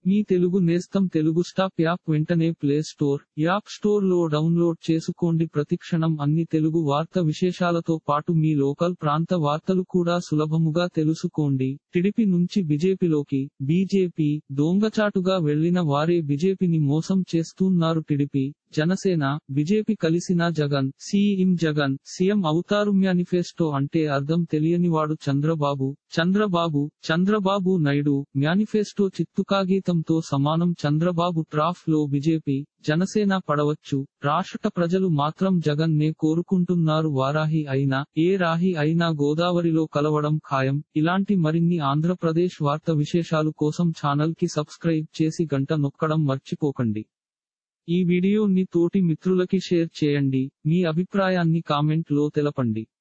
మీ తెలుగు నేస్తం Telugu stop app వెంటనే play store app store లో డౌన్లోడ్ చేసుకోండి ప్రతిక్షణం అన్ని తెలుగు వార్త విశేషాలతో పాటు మీ లోకల్ ప్రాంత వార్తలు కూడా సులభముగా తెలుసుకోండి టిడిపి నుంచి బీజేపీలోకి బీజేపీ దొంగచాటుగా వెళ్లిన వారే బీజేపీని మోసం చేస్తున్నారు టిడిపి జనసేన బీజేపీ కలిసిన జగన్ సీఎం జగన్ సీఎం అవుతారు మేనిఫెస్టో అంటే అర్థం తెలియనివాడు చంద్రబాబు చంద్రబాబు చంద్రబాబు నాయుడు మేనిఫెస్టో చిత్తుకాగీతంతో సమానం చంద్రబాబు ట్రాఫ్ లో బీజేపీ జనసేన పడవచ్చు రాష్ట్ర ప్రజలు మాత్రం జగన్ నే కోరుకుంటున్నారు వారాహి అయినా ఏ రాహి అయినా గోదావరిలో కలవడం ఖాయం ఇలాంటి మరిన్ని ఆంధ్రప్రదేశ్ వార్త విశేషాలు కోసం ఛానల్ కి సబ్స్క్రైబ్ చేసి గంట నొక్కడం మర్చిపోకండి ఈ వీడియోని తోటి మిత్రులకి షేర్ చేయండి మీ అభిప్రాయాన్ని కామెంట్ లో తెలపండి